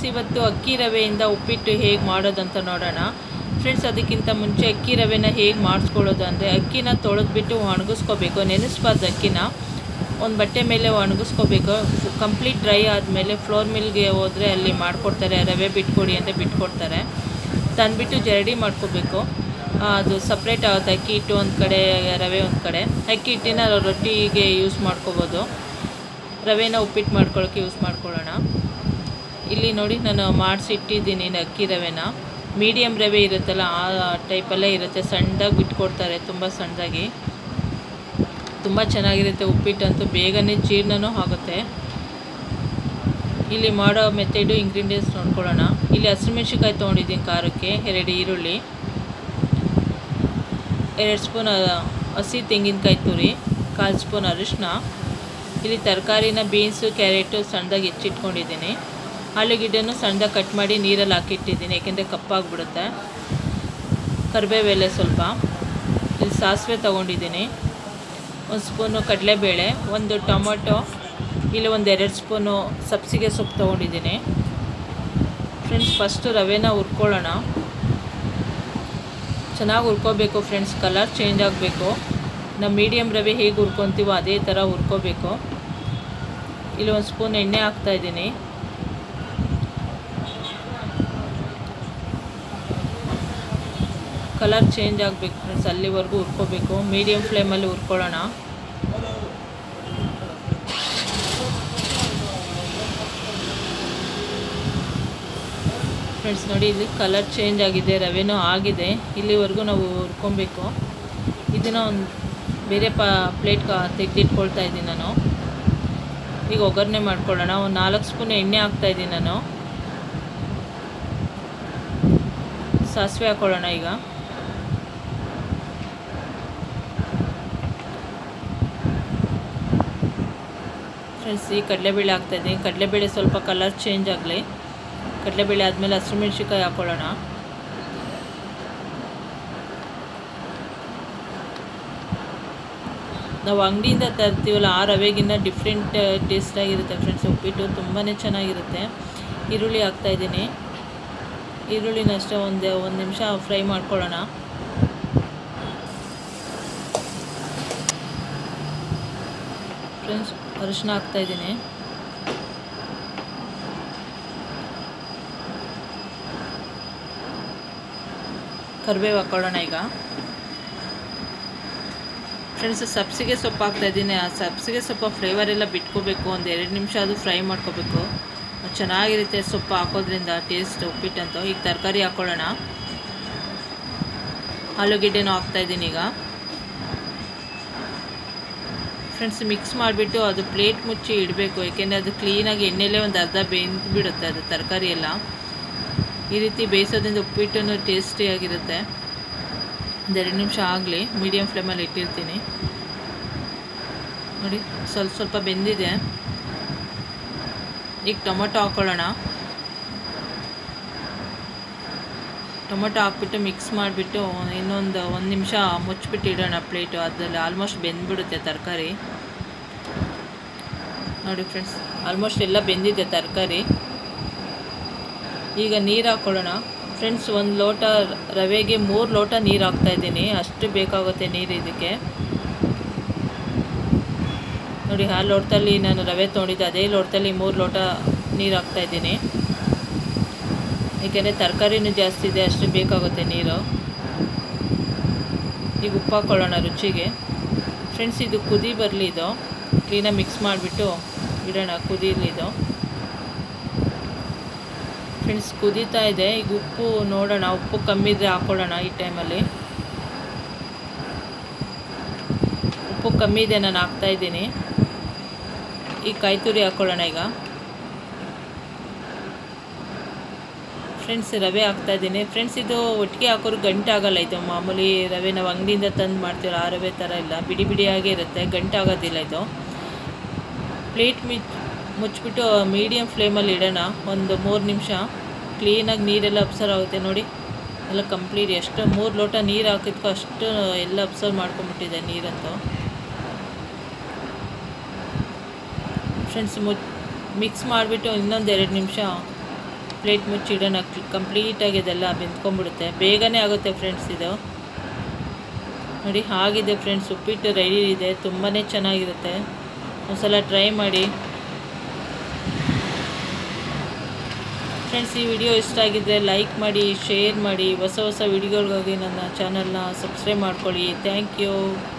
ಇವತ್ತು ಅಕ್ಕಿ ರವೆಯಿಂದ ಉಪ್ಪಿಟ್ಟು ಹೇಗೆ ಮಾಡೋದಂತ ನೋಡೋಣ ಫ್ರೆಂಡ್ಸ್ ಅದಕ್ಕಿಂತ ಮುಂಚೆ ಅಕ್ಕಿ ರವೆನ ಹೇಗೆ ಮಾಡಿಸ್ಕೊಳ್ಳೋದು ಅಂದರೆ ಅಕ್ಕಿನ ತೊಳೆದ್ಬಿಟ್ಟು ಒಣಗಿಸ್ಕೋಬೇಕು ನೆನೆಸ್ಬಾರ್ದು ಅಕ್ಕಿನ ಒಂದು ಬಟ್ಟೆ ಮೇಲೆ ಒಣಗಿಸ್ಕೋಬೇಕು ಕಂಪ್ಲೀಟ್ ಡ್ರೈ ಆದಮೇಲೆ ಫ್ಲೋರ್ ಮಿಲ್ಗೆ ಹೋದರೆ ಅಲ್ಲಿ ಮಾಡಿಕೊಡ್ತಾರೆ ರವೆ ಬಿಟ್ಕೊಡಿ ಅಂತ ಬಿಟ್ಕೊಡ್ತಾರೆ ತಂದುಬಿಟ್ಟು ಜರಡಿ ಮಾಡ್ಕೋಬೇಕು ಆ, ಅದು ಸಪ್ರೇಟ್ ಆಗುತ್ತೆ ಅಕ್ಕಿ ಹಿಟ್ಟು ಒಂದು ಕಡೆ ರವೆ ಒಂದು ಕಡೆ ಅಕ್ಕಿ ಹಿಟ್ಟಿನ ರೊಟ್ಟಿಗೆ ಯೂಸ್ ಮಾಡ್ಕೋಬೋದು ರವೆನ ಉಪ್ಪಿಟ್ಟು ಮಾಡ್ಕೊಳ್ಳೋಕ್ಕೆ ಯೂಸ್ ಮಾಡ್ಕೊಳ್ಳೋಣ ಇಲ್ಲಿ ನೋಡಿ ನಾನು ಮಾಡಿಸಿ ಇಟ್ಟಿದ್ದೀನಿ ಅಕ್ಕಿ ರವೆನ ಮೀಡಿಯಮ್ ರವೆ ಇರುತ್ತಲ್ಲ ಆ ಟೈಪಲ್ಲೇ ಇರುತ್ತೆ ಸಣ್ಣದಾಗಿ ಬಿಟ್ಕೊಡ್ತಾರೆ ತುಂಬ ಸಣ್ಣದಾಗಿ ತುಂಬ ಚೆನ್ನಾಗಿರುತ್ತೆ ಉಪ್ಪಿಟ್ಟಂತೂ ಬೇಗನೆ ಜೀರ್ಣನೂ ಆಗುತ್ತೆ ಇಲ್ಲಿ ಮಾಡೋ ಮೆಥಡು ಇಂಗ್ರೀಡಿಯೆಂಟ್ಸ್ ನೋಡ್ಕೊಳ್ಳೋಣ ಇಲ್ಲಿ ಹಸಿಮೆಣ್ಸಿನ್ಕಾಯಿ ತೊಗೊಂಡಿದ್ದೀನಿ ಖಾರಕ್ಕೆ ಎರಡು ಈರುಳ್ಳಿ ಎರಡು ಸ್ಪೂನ್ ಹಸಿ ತೆಂಗಿನಕಾಯಿ ತುರಿ ಕಾಲು ಸ್ಪೂನ್ ಅರಿಶಿನ ಇಲ್ಲಿ ತರಕಾರಿನ ಬೀನ್ಸು ಕ್ಯಾರೆಟು ಸಣ್ಣದಾಗಿ ಹೆಚ್ಚಿಟ್ಕೊಂಡಿದ್ದೀನಿ ಆಲೂಗಿಡ್ಡೆನೂ ಸಣ್ಣದಾಗಿ ಕಟ್ ಮಾಡಿ ನೀರಲ್ಲಿ ಹಾಕಿಟ್ಟಿದ್ದೀನಿ ಏಕೆಂದರೆ ಕಪ್ಪಾಗ್ಬಿಡುತ್ತೆ ಕರಿಬೇವೆಲೆ ಸ್ವಲ್ಪ ಇಲ್ಲಿ ಸಾಸಿವೆ ತೊಗೊಂಡಿದ್ದೀನಿ ಒಂದು ಸ್ಪೂನು ಕಡಲೆಬೇಳೆ ಒಂದು ಟೊಮೊಟೊ ಇಲ್ಲಿ ಒಂದು ಎರಡು ಸ್ಪೂನು ಸಬ್ಸಿಗೆ ಸೊಪ್ಪು ತೊಗೊಂಡಿದ್ದೀನಿ ಫ್ರೆಂಡ್ಸ್ ಫಸ್ಟು ರವೆನ ಹುರ್ಕೊಳ್ಳೋಣ ಚೆನ್ನಾಗಿ ಹುರ್ಕೋಬೇಕು ಫ್ರೆಂಡ್ಸ್ ಕಲರ್ ಚೇಂಜ್ ಆಗಬೇಕು ನಾವು ಮೀಡಿಯಮ್ ರವೆ ಹೇಗೆ ಹುರ್ಕೊತೀವೋ ಅದೇ ಥರ ಹುರ್ಕೋಬೇಕು ಇಲ್ಲಿ ಒಂದು ಸ್ಪೂನ್ ಎಣ್ಣೆ ಹಾಕ್ತಾಯಿದ್ದೀನಿ ಕಲರ್ ಚೇಂಜ್ ಆಗಬೇಕು ಫ್ರೆಂಡ್ಸ್ ಅಲ್ಲಿವರೆಗೂ ಹುರ್ಕೋಬೇಕು ಮೀಡಿಯಮ್ ಫ್ಲೇಮಲ್ಲಿ ಹುರ್ಕೊಳ್ಳೋಣ ಫ್ರೆಂಡ್ಸ್ ನೋಡಿ ಇಲ್ಲಿ ಕಲರ್ ಚೇಂಜ್ ಆಗಿದೆ ರವೆನೂ ಆಗಿದೆ ಇಲ್ಲಿವರೆಗೂ ನಾವು ಹುರ್ಕೊಬೇಕು ಇದನ್ನು ಒಂದು ಬೇರೆ ಪ ಪ್ಲೇಟ್ ತೆಗೆದಿಟ್ಕೊಳ್ತಾ ಇದ್ದೀನಿ ನಾನು ಈಗ ಒಗ್ಗರಣೆ ಮಾಡ್ಕೊಳ್ಳೋಣ ಒಂದು ನಾಲ್ಕು ಸ್ಪೂನ್ ಎಣ್ಣೆ ಹಾಕ್ತಾಯಿದ್ದೀನಿ ನಾನು ಸಾಸಿವೆ ಹಾಕ್ಕೊಳ್ಳೋಣ ಈಗ ಫ್ರೆಂಡ್ಸ್ ಈ ಕಡಲೆಬೇಳೆ ಹಾಕ್ತಾಯಿದ್ದೀನಿ ಕಡಲೆಬೇಳೆ ಸ್ವಲ್ಪ ಕಲರ್ ಚೇಂಜ್ ಆಗಲಿ ಕಡಲೆಬೇಳೆ ಆದಮೇಲೆ ಹಸಿಮೆಣ್ಸಿನ್ಕಾಯಿ ಹಾಕ್ಕೊಳ್ಳೋಣ ನಾವು ಅಂಗಡಿಯಿಂದ ತರ್ತೀವಲ್ಲ ಆ ರವೆಗಿನ್ನ ಡಿಫ್ರೆಂಟ್ ಟೇಸ್ಟಾಗಿರುತ್ತೆ ಫ್ರೆಂಡ್ಸ್ ಉಪ್ಪಿಟ್ಟು ತುಂಬಾ ಚೆನ್ನಾಗಿರುತ್ತೆ ಈರುಳ್ಳಿ ಹಾಕ್ತಾಯಿದ್ದೀನಿ ಈರುಳ್ಳಿನ ಅಷ್ಟೇ ಒಂದು ಒಂದು ನಿಮಿಷ ಫ್ರೈ ಮಾಡ್ಕೊಳ್ಳೋಣ ಫ್ರೆಂಡ್ಸ್ ಅರಿಶಿನ ಹಾಕ್ತಾಯಿದ್ದೀನಿ ಕರಿಬೇವು ಹಾಕ್ಕೊಳ್ಳೋಣ ಈಗ ಫ್ರೆಂಡ್ಸ್ ಸಬ್ಸಿಗೆ ಸೊಪ್ಪು ಹಾಕ್ತಾಯಿದ್ದೀನಿ ಆ ಸಬ್ಸಿಗೆ ಸೊಪ್ಪು ಫ್ಲೇವರ್ ಎಲ್ಲ ಬಿಟ್ಕೋಬೇಕು ಒಂದು ಎರಡು ನಿಮಿಷ ಅದು ಫ್ರೈ ಮಾಡ್ಕೋಬೇಕು ಚೆನ್ನಾಗಿರುತ್ತೆ ಸೊಪ್ಪು ಹಾಕೋದ್ರಿಂದ ಟೇಸ್ಟ್ ಉಪ್ಪಿಟ್ಟಂತೂ ಈಗ ತರಕಾರಿ ಹಾಕ್ಕೊಳ್ಳೋಣ ಆಲೂಗೆಡ್ಡೆನೂ ಹಾಕ್ತಾಯಿದ್ದೀನಿ ಈಗ ಫ್ರೆಂಡ್ಸ್ ಮಿಕ್ಸ್ ಮಾಡಿಬಿಟ್ಟು ಅದು ಪ್ಲೇಟ್ ಮುಚ್ಚಿ ಇಡಬೇಕು ಏಕೆಂದರೆ ಅದು ಕ್ಲೀನಾಗಿ ಎಣ್ಣೆಲೇ ಒಂದು ಅರ್ಧ ಬೆಂದು ಬಿಡುತ್ತೆ ಅದು ತರಕಾರಿ ಎಲ್ಲ ಈ ರೀತಿ ಬೇಯಿಸೋದ್ರಿಂದ ಉಪ್ಪಿಟ್ಟು ಟೇಸ್ಟಿಯಾಗಿರುತ್ತೆ ಒಂದೆರಡು ನಿಮಿಷ ಆಗಲಿ ಮೀಡಿಯಮ್ ಫ್ಲೇಮಲ್ಲಿ ಇಟ್ಟಿರ್ತೀನಿ ನೋಡಿ ಸ್ವಲ್ಪ ಸ್ವಲ್ಪ ಬೆಂದಿದೆ ಈಗ ಟೊಮೊಟೊ ಹಾಕ್ಕೊಳ್ಳೋಣ ಟೊಮೊಟೊ ಹಾಕ್ಬಿಟ್ಟು ಮಿಕ್ಸ್ ಮಾಡಿಬಿಟ್ಟು ಇನ್ನೊಂದು ಒಂದು ನಿಮಿಷ ಮುಚ್ಚಿಬಿಟ್ಟು ಇಡೋಣ ಪ್ಲೇಟು ಅದರಲ್ಲಿ ಆಲ್ಮೋಸ್ಟ್ ಬೆಂದ್ಬಿಡುತ್ತೆ ತರಕಾರಿ ನೋಡಿ ಫ್ರೆಂಡ್ಸ್ ಆಲ್ಮೋಸ್ಟ್ ಎಲ್ಲ ಬೆಂದಿದೆ ತರಕಾರಿ ಈಗ ನೀರು ಹಾಕ್ಕೊಳ್ಳೋಣ ಫ್ರೆಂಡ್ಸ್ ಒಂದು ಲೋಟ ರವೆಗೆ ಮೂರು ಲೋಟ ನೀರು ಹಾಕ್ತಾಯಿದ್ದೀನಿ ಅಷ್ಟು ಬೇಕಾಗುತ್ತೆ ನೀರು ಇದಕ್ಕೆ ನೋಡಿ ಆ ಲೋಟದಲ್ಲಿ ನಾನು ರವೆ ತೊಗೊಂಡಿದ್ದೆ ಅದೇ ಲೋಟದಲ್ಲಿ ಮೂರು ಲೋಟ ನೀರು ಹಾಕ್ತಾಯಿದ್ದೀನಿ ಏಕೆಂದರೆ ತರಕಾರಿನೂ ಜಾಸ್ತಿ ಇದೆ ಅಷ್ಟು ಬೇಕಾಗುತ್ತೆ ನೀರು ಈಗ ಉಪ್ಪು ಹಾಕ್ಕೊಳ್ಳೋಣ ರುಚಿಗೆ ಫ್ರೆಂಡ್ಸ್ ಇದು ಕುದಿ ಬರಲಿ ಇದು ಕ್ಲೀನಾಗಿ ಮಿಕ್ಸ್ ಮಾಡಿಬಿಟ್ಟು ಇಡೋಣ ಕುದೀಲಿ ಇದು ಫ್ರೆಂಡ್ಸ್ ಕುದೀತಾ ಇದೆ ಈಗ ಉಪ್ಪು ನೋಡೋಣ ಉಪ್ಪು ಕಮ್ಮಿ ಇದ್ದರೆ ಹಾಕ್ಕೊಳ್ಳೋಣ ಈ ಟೈಮಲ್ಲಿ ಉಪ್ಪು ಕಮ್ಮಿ ಇದೆ ನಾನು ಹಾಕ್ತಾಯಿದ್ದೀನಿ ಈ ಕಾಯಿ ತುರಿ ಹಾಕ್ಕೊಳ್ಳೋಣ ಈಗ ಫ್ರೆಂಡ್ಸ್ ರವೆ ಹಾಕ್ತಾಯಿದ್ದೀನಿ ಫ್ರೆಂಡ್ಸ್ ಇದು ಒಟ್ಟಿಗೆ ಹಾಕೋರು ಗಂಟು ಆಗಲ್ಲ ಇದು ಮಾಮೂಲಿ ರವೆ ನಾವು ಅಂಗಡಿಯಿಂದ ತಂದು ಮಾಡ್ತೀವಲ್ಲ ಆ ರವೆ ಥರ ಇಲ್ಲ ಬಿಡಿ ಬಿಡಿಯಾಗೇ ಇರುತ್ತೆ ಗಂಟು ಆಗೋದಿಲ್ಲ ಇದು ಪ್ಲೇಟ್ ಮಿಚ್ ಮುಚ್ಚಿಬಿಟ್ಟು ಮೀಡಿಯಮ್ ಫ್ಲೇಮಲ್ಲಿ ಇಡೋಣ ಒಂದು ಮೂರು ನಿಮಿಷ ಕ್ಲೀನಾಗಿ ನೀರೆಲ್ಲ ಅಬ್ಸರ್ವ್ ಆಗುತ್ತೆ ನೋಡಿ ಎಲ್ಲ ಕಂಪ್ಲೀಟ್ ಎಷ್ಟು ಮೂರು ಲೋಟ ನೀರು ಹಾಕಿದ್ಕೋ ಅಷ್ಟು ಎಲ್ಲ ಅಬ್ಸರ್ವ್ ಮಾಡ್ಕೊಂಬಿಟ್ಟಿದೆ ನೀರಂತೂ ಫ್ರೆಂಡ್ಸ್ ಮುಚ್ ಮಿಕ್ಸ್ ಮಾಡಿಬಿಟ್ಟು ಇನ್ನೊಂದು ಎರಡು ನಿಮಿಷ ಪ್ಲೇಟ್ ಮುಚ್ಚಿಡೋಣ ಕಂಪ್ಲೀಟಾಗಿ ಇದೆಲ್ಲ ಬೆಂದ್ಕೊಂಡ್ಬಿಡುತ್ತೆ ಬೇಗನೆ ಆಗುತ್ತೆ ಫ್ರೆಂಡ್ಸ್ ಇದು ನೋಡಿ ಆಗಿದೆ ಫ್ರೆಂಡ್ಸ್ ಉಪ್ಪಿಟ್ಟು ರೆಡಿ ಇದೆ ತುಂಬಾ ಚೆನ್ನಾಗಿರುತ್ತೆ ಒಂದ್ಸಲ ಟ್ರೈ ಮಾಡಿ ಫ್ರೆಂಡ್ಸ್ ಈ ವಿಡಿಯೋ ಇಷ್ಟ ಆಗಿದ್ದರೆ ಲೈಕ್ ಮಾಡಿ ಶೇರ್ ಮಾಡಿ ಹೊಸ ಹೊಸ ವಿಡಿಯೋಗಳಿಗಾಗಿ ನನ್ನ ಚಾನಲ್ನ ಸಬ್ಸ್ಕ್ರೈಬ್ ಮಾಡ್ಕೊಳ್ಳಿ ಥ್ಯಾಂಕ್ ಯು